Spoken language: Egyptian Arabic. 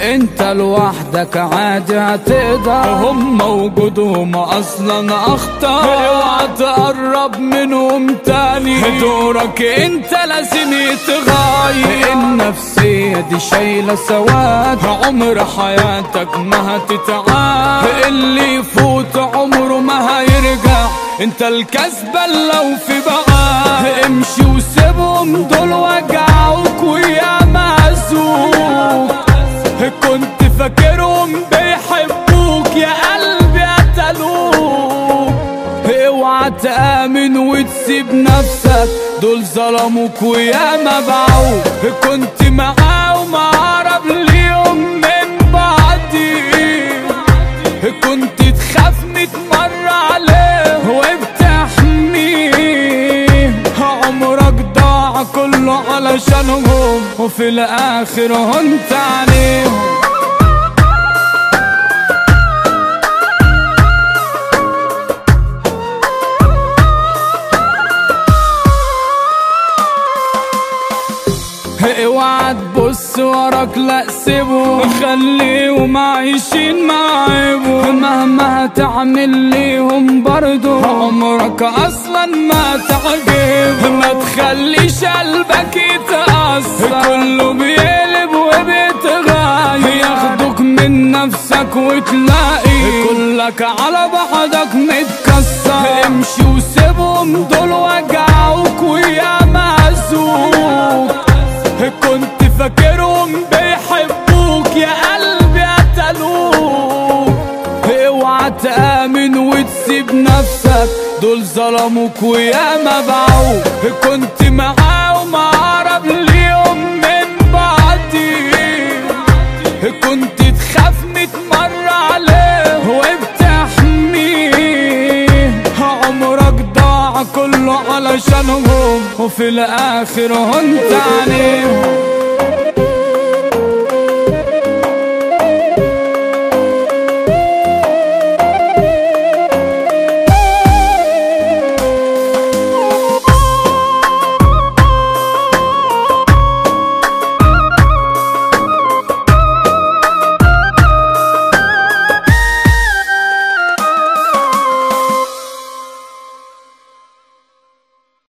انت لوحدك عادي هتقدر هم وجودهم اصلا اخطر اوعى تقرب منهم تاني دورك انت لازم يتغير النفسية دي شايلة سواد عمر حياتك ما هتتعاد اللي يفوت عمره ما هيرجع انت الكسبان لو في بقى امشي وسيبهم دول وجعوك ويا مهزوك كنت فاكرهم بيحبوك يا قلبي قتلوك اوعى تآمن وتسيب نفسك دول ظلموك ويا ما باعوك كنت معاهم اقرب ليهم من بعدي كنت تخاف ميت مرة عليه وبتحميه عمرك ضاع كله علشانهم وفي الآخر هنت عليهم اوعى تبص وراك لا سيبه خليهم عايشين مع عيبه مهما هتعمل ليهم برضو عمرك اصلا ما تعجب ما تخليش قلبك يتأثر كله بيقلب وبيتغير ياخدوك من نفسك وتلاقي كلك على بعضك متكسر امشي وسيبهم دول وجعوك ويا مهزوك كنت فاكرهم بيحبوك يا قلبي قتلوك اوعى تآمن وتسيب نفسك دول ظلموك ويا ما باعوك كنت معاهم اقرب ليهم من بعدي كنت تخاف ميت مرة عليه وبتحميه عمرك ضاع كله علشانهم وفي الاخر هنت عليهم